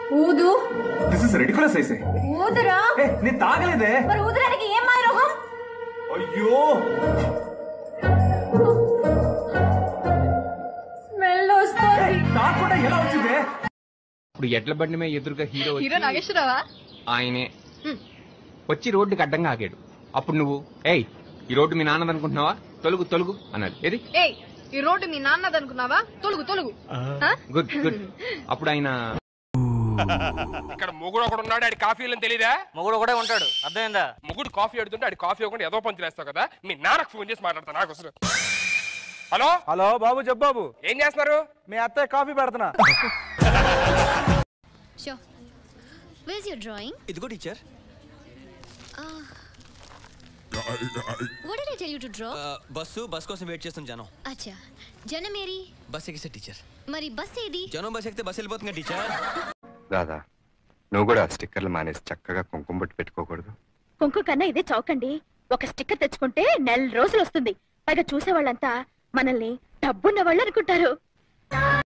ఊదు this is ridiculous అయితే ఊదురా నేను తాగలేదే మరి ఊదడానికి ఏం మాయ రోగం అయ్యో స్మెల్ వస్తుంది తాగకుండా ఎలా వచ్చిందే ఇప్పుడు ఎడ్ల బండి మీద ఎదురుగా హీరో వచ్చి- హీరో నాగేశ్వరరావా ఆయనే వచ్చి రోడ్డుకి అడ్డంగా ఆగాడు అప్పుడు నువ్వు ఏయ్ ఈ రోడ్డు మీ నాన్నది అనుకుంటున్నావా తొలుగు తొలుగు అన్నది ఏది ఏయ్ ఈ రోడ్డు మీ నాన్నది అనుకున్నావా తొలుగు తొలుగు ఆ? గుడ్ గుడ్ అప్పుడు ఆయన ఇక్కడ మొగుడు ఒకడు ఉన్నాడు ఆడి కాఫీ అని తెలీదా మొగుడు ఒకడే ఉంటాడు అర్థమైందా మొగుడు కాఫీ అడుగుతుంటే ఆడి కాఫీ ఇవ్వకుండా ఏదో పంచులు వేస్తావు కదా మీ నాన్నకు ఫోన్ చేసి మాట్లాడతా నాకు అసలు హలో హలో బాబు చెప్పు బాబు ఏం చేస్తున్నారు మీ అత్తయ్య కాఫీ పెడుతున్నా Sure. Where's your drawing? ఇదిగో teacher Uh, what did I tell you to draw? Bus bus కోసం వెయిట్ చేస్తున్న జనం అచ్చా జనమేరి బస్ ఎక్కిస్తే టీచర్ మరి బస్ ఏది జనం బస్ ఎక్కితే బస్ వెళ్ళిపోతుంది టీచర్ దాదా నువ్వు కూడా ఆ స్టిక్కర్లు మానేసి చక్కగా కుంకుమ బొట్టు పెట్టుకోకూడదు కుంకు కన్నా ఇదే చౌకండి ఒక స్టిక్కర్ తెచ్చుకుంటే నెల రోజులు వస్తుంది పైగా చూసే వాళ్ళంతా మనల్ని డబ్బున్న వాళ్ళు అనుకుంటారు